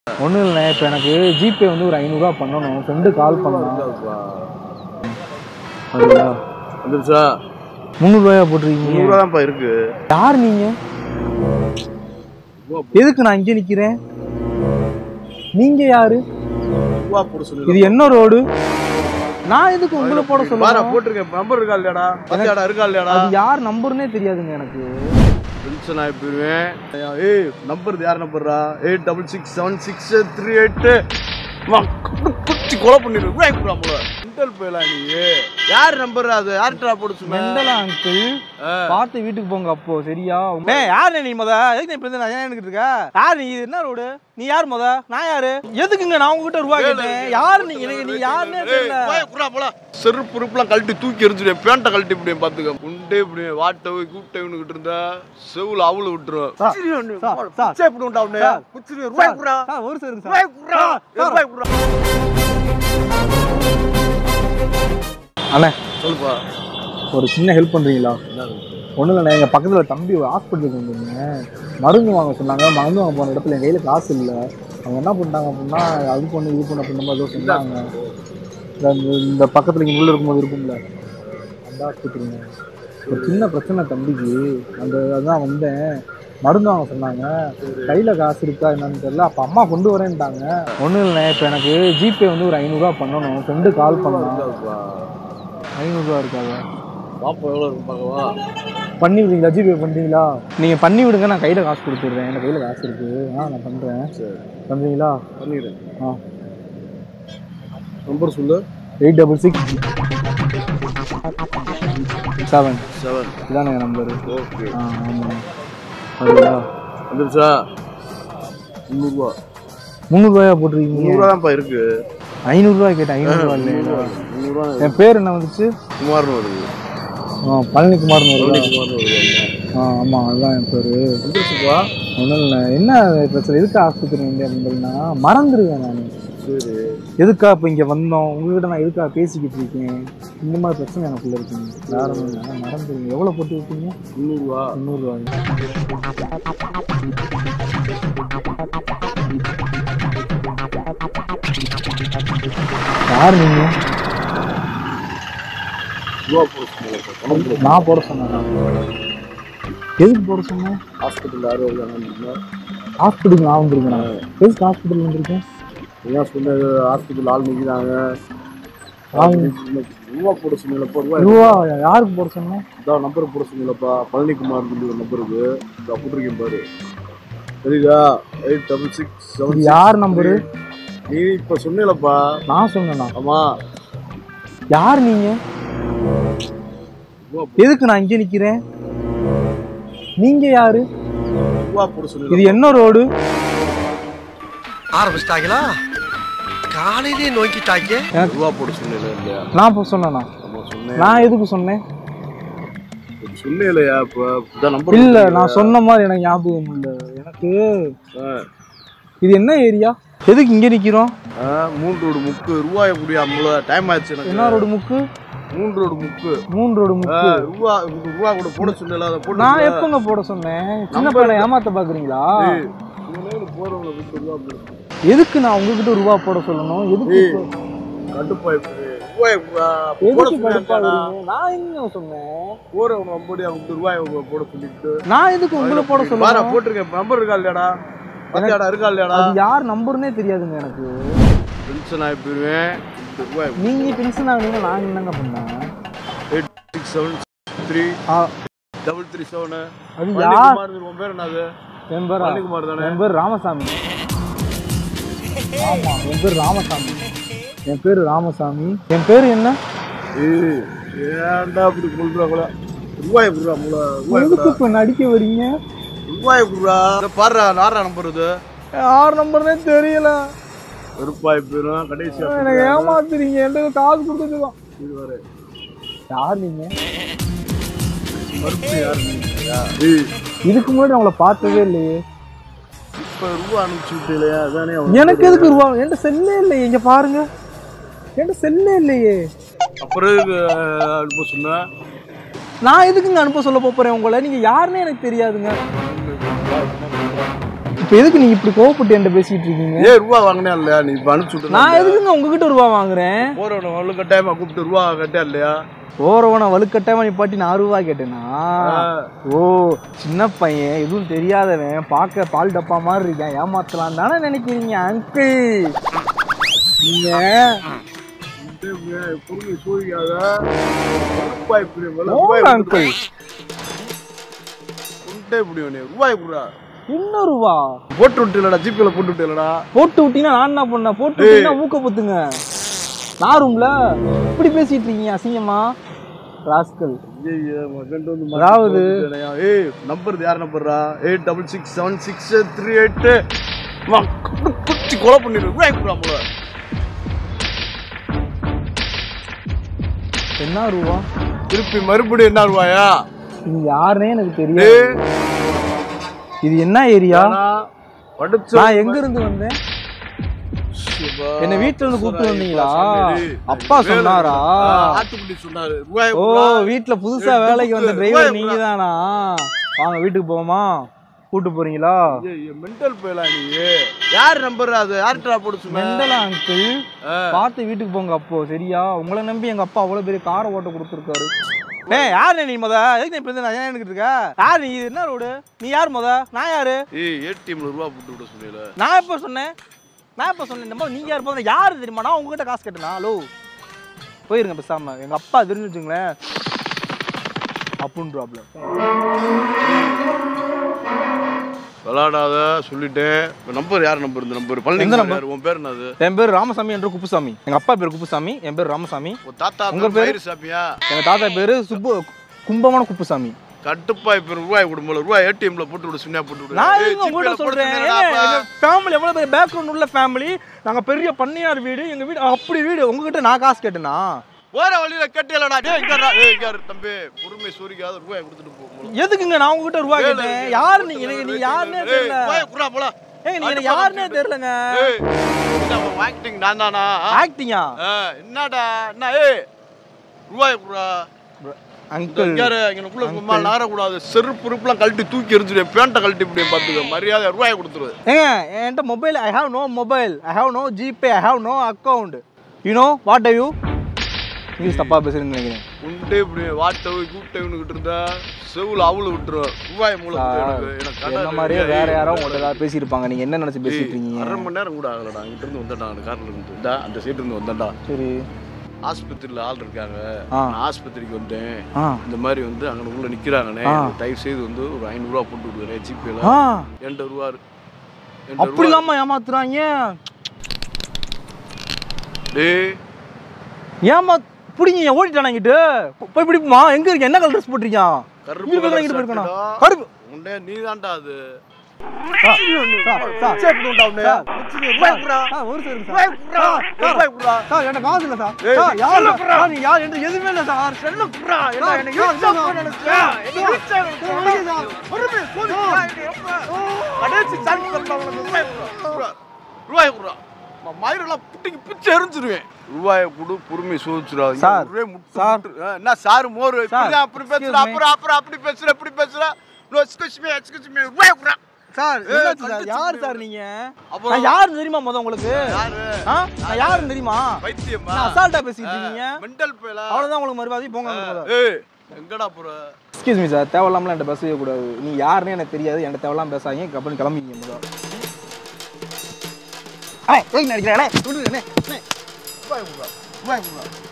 ஒன்றும் இல்லை இப்போ எனக்கு ஜிபே வந்து ஒரு ஐநூறுரூவா பண்ணணும் ஃப்ரெண்டு கால் பண்ணான் அதுங்களா வந்துருச்சா முந்நூறுரூவாயா போட்டிருக்கீங்க நூறுரூவா தான்ப்பா இருக்கு யார் நீங்க எதுக்கு நான் இங்கே நிக்கிறேன் நீங்க யாரு ரூபா போட சொல்லி இது என்ன ரோடு நான் எதுக்கு உங்களை போட பாரா சொல்லுறேன் போட்டிருக்கேன் நம்பர் இருக்கா இல்லையாடா பத்தியாடா இருக்கா இல்லையாடா அது யார் நம்பர்னே தெரியாதுங்க எனக்கு டென்ஷன் ஆகி போயிருவேன் ஏய் நம்பர் யார் நம்பர்ரா eight double six seven six three eight குச்சி கொலை பண்ணிடுவேன் போல இன்டர் போயலாம் நீ யார் நம்பர் அது யார்கிட்ட போட சொன்ன மெண்டலா அங்கிள் பார்த்து வீட்டுக்கு போங்க அப்போ சரியா ஏய் யார் நீ முத எதுக்கு நீ இப்ப நான் ஏன் எனக்கு இருக்க யார் நீ இது என்ன ரோடு நீ யார் முத நான் யாரு எதுக்குங்க நான் உங்ககிட்ட ரூபா கேட்டேன் யார் நீங்க எனக்கு நீ யாருன்னே தெரியல செருப்பு உறுப்புலாம் கழட்டி தூக்கி எரிஞ்சுடுவேன் பேண்ட்டை கழட்டி இப்படி பாத்துக்க உண்டே இப்படி வாட்டவை கூப்பிட்டவனுக்கிட்டு இருந்தா செவுல அவளு விட்டுரும் சார், சார், சார். குச்சி எப்படி உண்டா அவனு? சார். குச்சி ரூபாய் குடுறா. சார், ஒரு சார் ரூபாய் குடுறா. ரூபாய் குடுறா. அண்ணே சொல்லுப்பா ஒரு சின்ன ஹெல்ப் பண்றீங்களா ஒன்றும் இல்லை எங்கள் பக்கத்தில் தம்பி ஹாஸ்பிட்டலுக்கு வந்திருந்தேன் மருந்து வாங்க சொன்னாங்க மருந்து வாங்க போன இடத்துல என் கையில் காசு இல்லை அவங்க என்ன பண்ணிட்டாங்க அப்படின்னா அது பண்ணு இது பண்ணு அப்படின்ற மாதிரி ஏதோ சொன்னாங்க இந்த- இந்த- இந்த பக்கத்தில் இங்கே உள்ள இருக்கும்போது இருக்கும்ல அந்த ஹாஸ்பிட்டலுங்க ஒரு சின்ன பிரச்சனை தம்பிக்கு அந்த அதான் வந்தேன் மருந்து வாங்க சொன்னாங்க கையில் காசு இருக்கா என்னன்னு தெரியல அப்போ அம்மா கொண்டு வரேன்ட்டாங்க ஒன்றும் இல்லை இப்போ எனக்கு ஜிபே வந்து ஒரு ஐநூறுரூவா பண்ணணும் ஃப்ரெண்டு கால் பண்ணான் ஐநூறுரூவா இருக்காதா பாப்பா எவ்வளவு இருக்கு பார்க்கவா பண்ணி விடுறீங்களா ஜிபே பண்ணுறீங்களா நீங்கள் பண்ணி விடுங்க நான் கையில் காசு கொடுத்துட்றேன் என் கையில் காசு இருக்கு ஆ நான் பண்ணுறேன் சரி பண்ணுறீங்களா பண்ணிடுறேன் ஆ நம்பர் சொல்லு eight double six seven seven இதானே என் நம்பரு ஓகே ஆ ஆமாம் அதுங்களா வந்துருச்சா முந்நூறுரூவா முந்நூறுரூவாயா போட்டிருக்கீங்க முந்நூறுரூவா தான்ப்பா இருக்கு ஐநூறுரூவா கேட்டேன் ஐநூறுரூவா இல்லையா முந்நூறுரூவா என் பேர் என்ன வந்துச்சு குமார்னு வருது ஆ பழனிக்குமார்னு வருதா குமார்னு வருது ஆ ஆமாம் அதுதான் என் பேர் வந்துருச்சுப்பா ஒன்றும் இல்லை என்ன பிரச்சனை எதுக்கு ஆஸ்பத்திரி வந்தேன் அப்படின்னா மறந்துடுவேன் நான் சரி எதுக்கா இப்போ இங்கே வந்தோம் உங்ககிட்ட நான் எதுக்கா பேசிக்கிட்டு இருக்கேன் இந்த மாதிரி பிரச்சனை எனக்குள்ள இருக்குங்க வேற ஒன்றும் இல்லை மறந்துடுங்க எவ்வளோ போட்டு விட்டீங்க முந்நூறுரூவா முந்நூறுரூவா யார் நீங்க ரூபா போட சொன்னாங்க பணம் போட நான் போட சொன்னேன் எதுக்கு போட சொன்னேன் ஹாஸ்பிட்டல் யாரும் இருக்காங்க ஹாஸ்பிட்டலுக்கு நான் வந்திருக்கேன் எதுக்கு ஹாஸ்பிட்டல் வந்திருக்கேன் என்ன சொன்னது ஹாஸ்பிட்டல் ஆள் நிற்கிறாங்க ஆள் ரூபா போட சொன்னீங்களப்பா ரூபா ரூபா யாருக்கு போட சொன்னேன் இதான் நம்பர் போட சொன்னீங்களப்பா பழனிக்குமார் சொல்லி ஒரு நம்பர் இருக்கு இதோ போட்டிருக்கேன் பாரு சரிதா எயிட் டபுள் சிக்ஸ் இது செவன் யார் நம்பரு நீ இப்ப சொன்னீங்களப்பா நான் சொன்னேனா ஆமா யார் நீங்க ரூபா எதுக்கு நான் இங்கே நிக்கிறேன் நீங்க யாரு ரூபா போட இது சொன்னீங்க என்ன ரோடு ஆரம்பிச்சிட்டாங்களா காலையிலே நோக்கிட்டாங்க ரூபா போட சொன்னீங்களா இல்லையா நான் இப்போ சொன்னேனா ஆமா சொன்னேன் நான் எதுக்கு சொன்னேன் சொன்னீங்களா இப்ப இதான் நம்பர் இல்ல நான் சொன்ன மாதிரி எனக்கு ஞாபகம் இல்ல எனக்கு இது என்ன ஏரியா எதுக்கு இங்க நிக்கிறோம் மூன்று ரோடு முக்கு ரூபாய் எப்படி அவ்வளோ டைம் ஆச்சு எனக்கு என்ன ரோடு முக்கு மூன்று ரோடு முக்கு மூணு ரோடு முக்கு ஆ, ரூபா உங்களுக்கு ரூபா கூட போட சொன்னல அதை போட்டு நான் எப்பங்க போட சொன்னேன் சின்ன Number பையனை ஏமாத்த பாக்குறீங்களா போறவங்களை விட்டு ரூபா போடு எதுக்கு நான் உங்ககிட்ட ரூபா போட சொல்லணும் எதுக்கு ஏய், இப்போ- கடுப்பா இப்படி ரூபாய் போட எதுக்கு கடுப்பா சொன்னா வரீங்க? நான் எங்க சொன்னேன் போறவங்க நம்படி அவங்க ரூபாய் போட சொல்லிட்டு நான் எதுக்கு உங்களை போட பாரா சொல்லணும் போட்டிருக்கேன் நம்பர் இருக்கா இல்லையாடா பத்தியாடா இருக்கா இல்லையாடா அது யார் நம்பர்னே தெரியாதுங்க எனக்கு டென்ஷன் ஆகி போயிருவேன் இந்த ரூபாய் நீங்க டென்ஷன் ஆகுனீங்க நான் என்னங்க பண்ணேன் எயிட் சிக்ஸ் செவன் த்ரீ ஆ, டபுள் த்ரீ செவனு அது யார் உன் பேர் என்னது என் பேரா பழனிக்குமார் தானே என் பேர் ராமசாமி ஆமா என் பேர் ராமசாமி என் பேர் ராமசாமி என் பேர் என்ன ஏய், ஏன்டா அப்படி சொல்ற கூட ரூபாய் குடுறா முல ரூபாய் எதுக்கு இப்ப நடிக்க வரீங்க ரூபாய் குடுறா பாடுறா நாரா நம்பர் இது யார் நம்பர்னே தெரியல ரூபாய் போயிடும் கடைசியா எனக்கு ஏமாத்துறீங்க என்கிட்ட காசு கொடுத்துருக்கோம் இது வரை யார் நீங்க மறுப்பு யாரு நீங்க? ஏய், இதுக்கு முன்னாடி அவங்கள பார்த்ததே இல்லையே இப்ப ரூபா அனுப்பிச்சு விட்டீங்களே அதானே அவனுக்கு எனக்கு எதுக்கு ரூபா என்கிட்ட செல்லே இல்லையே இங்க பாருங்க என்கிட்ட செல்லே இல்லையே அப்புறம் எதுக்கு, அஹ், அனுப்ப சொன்ன நான் எதுக்குங்க அனுப்ப சொல்ல போறேன் உங்களை நீங்க யாருன்னே எனக்கு தெரியாதுங்க இப்போ எதுக்கு நீங்க இப்படி கோவப்பட்டு என்கிட்ட பேசிட்டு இருக்கீங்க ஏய் ரூபா வாங்கினே இல்லையா நீ இப்ப அனுப்பிச்சு விட்டு நான் எதுக்குங்க உங்ககிட்ட ரூபா வாங்குறேன் போறவன அவ்வளவு கட்டாயமா கூப்பிட்டு ரூபா கட்டியா இல்லையா போறவன வலுக்கட்டாம நிப்பாட்டி நான் ரூபா கேட்டேனா ஆ. ஓ சின்ன பையன் எதுவும் தெரியாதவன் பார்க்க பால் டப்பா மாதிரி இருக்கேன் ஏமாத்தலாம் தானே நினைக்கிறீங்க அங்கிள் நீங்க பொறுமை சூழிக்காத ரூபாய் இப்படி முதல்ல போங்க ரூபாய் அங்கிள் கொண்டே இப்படி உன்னை ரூபாய் குடுறா இன்னும் ரூபா போட்டு விட்டுலடா ஜிபேல போட்டு விட்டுலடா போட்டு விட்டீங்கன்னா நான் என்ன பண்ண போட்டு விட்டீங்கன்னா மூக்க பொத்துங்க நான் ரூம்ல இப்படி பேசிட்டு இருக்கீங்க அசிங்கமா ராஸ்கல் அதாவது- ஏய் நம்பர் யார் நம்பர்ரா eight double six seven six three eight குச்சி கொலை பண்ணிடு ரூபாய் குடுறா போல என்ன ரூபா திருப்பி மறுபடியும் என்ன ரூபாயா இது யாருன்னே எனக்கு ஏய், தெரியும் இது என்ன ஏரியா ஆனா, படிச்ச நான் எங்க இருந்து வந்தேன் சிவா. என்ன வீட்டுல இருந்து கூப்பிட்டு வந்தீங்களா சாமி, அப்பா வேலு. சொன்னாரா ஆ, ஆத்துக்குடி சொன்னாரு ரூபாய் ஓ குடுறா. வீட்டுல புதுசா எடுத்து வேலைக்கு வந்த குத்து. டிரைவர் ரூபாய் நீங்க தானா வாங்க வீட்டுக்கு போவோமா கூட்டு போறீங்களா மென்டல் போயலா நீ யார் நம்பர் அது யார்கிட்ட போட்டு சொன்ன மெண்டலா அங்கிள் ஆ. பார்த்து வீட்டுக்கு போங்க அப்போ சரியா உங்களை நம்பி எங்க அப்பா அவ்வளவு பெரிய காரை ஓட்ட கொடுத்துருக்காரு ஏய் யார் நீ முத எதுக்கு நீ இப்ப இருந்து நான் ஏன் எனக்கு இருக்க யார் நீ இது என்ன ரோடு நீ யார் முத நான் யாரு ஏய் ஏடிஎம்ல ரூபா போட்டு விட சொன்னீல நான் எப்போ சொன்னேன் நான் எப்போ சொன்னேன் இந்த மாதிரி நீங்க யார் போதும் யார் தெரியுமா நான் உங்ககிட்ட காசு கேட்டேனா ஹலோ போயிருங்க பேசாம எங்க அப்பா தெரிஞ்சு வச்சுங்களேன் அப்புன்னு ப்ராப்ளம் விளாடாத சொல்லிட்டேன் நம்பர் யார் நம்பர் இந்த நம்பர் பழனி எந்த நம்பர் number? யார் உன் பேர் என்னது என் பேர் ராமசாமி என்று குப்புசாமி எங்க அப்பா பேர் குப்புசாமி என் பேர் ராமசாமி உன் தாத்தா உங்க உங்க பேரு? பேர் சாப்பியா எங்க தாத்தா பேரு சுப்பு கும்பமான குப்புசாமி கட்டுப்பா இப்ப ரூபாய் கொடும்போல ரூபாய் ஏடிஎம்ல போட்டு விட சொன்னா போட்டு விடு நான் ஏய், எங்க உங்ககிட்ட ஜிபேல போட்டு சொல்றேன் சொன்னேடா அப்பா. ஃபேமிலி எவ்வளவு பெரிய பேக்ரவுண்ட் உள்ள ஃபேமிலி நாங்க பெரிய பண்ணையார் வீடு எங்க வீடு அப்படி வீடு உங்ககிட்ட நான் காசு கேட்டேனா போற வழியில கட்டியலடா டேய் இங்கடா ஏய் இங்க இரு, தம்பி பொறுமை சோரிக்காத ரூபாய் கொடுத்துட்டு போ போல. எதுக்குங்க நான் உங்ககிட்ட ரூபாய் ஏய், கேட்டேன் ஏய், யாரு ஏய், நீங்க ஏய், நீ ஏய், யாருன்னே ஏய், தெரியல ரூபாய் குடுறா போல ஏங்க நீங்க எனக்கு அடுத்த யாருன்னே பக்கம் தெரியலங்க ஏய் என்ன உன் acting நான் தானா ஆக்டிங்கா ஆ, என்னடா என்ன ஏய் ரூபாய் குடுறா அங்கிள் இங்க இரு, இங்கனக்குள்ள சும்மா நாரக்கூடாது செருப்பு உறுப்புலாம் கழட்டி தூக்கி எரிஞ்சிடு பேண்ட்டை கழட்டி இப்படி பார்த்துக்க மரியாதை ரூபாய் கொடுத்துரு ஏங்க என்கிட்ட mobile I have no mobile I have no GPay I have no account you know what I you English தப்பா பேசுறேன்னு நினைக்கிறேன் உண்டே இப்படி வாட்டவு கூப்பிட்டவனுக்கிட்டு இருந்தா செவுல அவளு விட்டுரும் ரூபாய் மூலம் எனக்கு எனக்கு கடை என்ன மாதிரியே இருக்கு. வேற யாரோ உங்கள்ட்ட ஏதாவது பேசியிருப்பாங்க நீங்க என்ன நினைச்சு பேசிட்டு இருக்கீங்க அரை மணி நேரம் கூட ஆகலடா அங்கிட்ட இருந்து வந்தேன்டா அந்த கார்ல இருந்து இந்தா, அந்த சைடு இருந்து வந்தேன்டா சரி ஆஸ்பத்திரியில ஆள் இருக்காங்க ஆ. நான் ஆஸ்பத்திரிக்கு வந்தேன் ஆ இந்த மாதிரி வந்து அங்க உள்ள நிக்கிறாங்கண்ணே ஆ. தயவு செய்து வந்து ஒரு ஐநூறுரூவா போட்டு விடுறேன் ஜிபேல ஆ எண்பது ரூபா இருக்கு. எண்பது அப்படி ரூபா. இல்லாம ஏமாத்துறாங்க டேய் ஏமா பிடிங்க ஓடிட்டானாங்கிட்டு போய் பிடிப்புமா எங்க இருக்கு என்ன கலர் ட்ரெஸ் போட்டிருக்கியா கருப்பு இங்க கலர் இங்கிட்டு போயிருக்கணும் சட்டைடா. கருப்பு உண்டே நீ தான்டா அது சார், சார், சேப் உண்டா உண்டே சார், ரூபாய் குடுறா. சார், ஒரு second ரூபாய் சார். குடுறா. சார், ரூபாய் குடுறா. சார், என்கிட்ட காசு இல்ல சார். ஏய், சார், யார் செல்ல சார்? குடுறா. சார், நீ யார்? என்கிட்ட எதுவுமே இல்ல சார். செல்ல குடுறா. என்ன, சார், எனக்கு சார், யூஸ் ஆகும் சார், நினைச்சியா? சார், எனக்கு யூஸ் ஆகும் சார், நினைச்சியா? சார், பொறுமை, சோதிக்கிறா. எனக்கு எப்ப? கடைசி chance தரலாம் உனக்கு. ரூபாய் குடுறா. ரூபாய். ரூபாய் குடுறா. நான் மயிரெல்லாம் புட்டிக்கு பிச்சு எரிஞ்சிருவேன் ரூபாயை கொடு பொறுமை சோதிச்சிடாதீங்க சார், ஒரே முட்டு சார். முட்டு. ஆ, என்ன சார் மோர் இப்படிதான் அப்படி excuse பேசுற me. அப்புறம் அப்புறம் அப்படி பேசுற இப்படி பேசுற No, excuse me, excuse me. ரூபாய் குடுறா. சார், ஏய், என்னாச்சு சார்? கண்டிச்சு யார் புரியுது. சார் நீங்க அப்புறம் நான் யாருன்னு தெரியுமா முத உங்களுக்கு யாரு ஆ? நான் யாருன்னு தெரியுமா பைத்தியமா நான் அசால்ட்டா பேசிட்டு இருக்கீங்க மெண்டல் பேலா அவ்வளவுதான் உங்களுக்கு மறுபாதி போங்க அங்க போதும். ஏய் எங்கடா போற எக்ஸ்கியூஸ் மீ சார் தேவையில்லாமலாம் என்கிட்ட பேசவே கூடாது நீ யாருன்னு எனக்கு தெரியாது என்கிட்ட தேவையில்லாம பேசாதீங்க கப்பல் கிளம்பிங்க முதல் அண்ணே எதுக்கு நடிக்கிறேன் அண்ணே விடுங்க, அண்ணே, அண்ணே. ரூபாய் குடுறா ரூபாய் குடுறா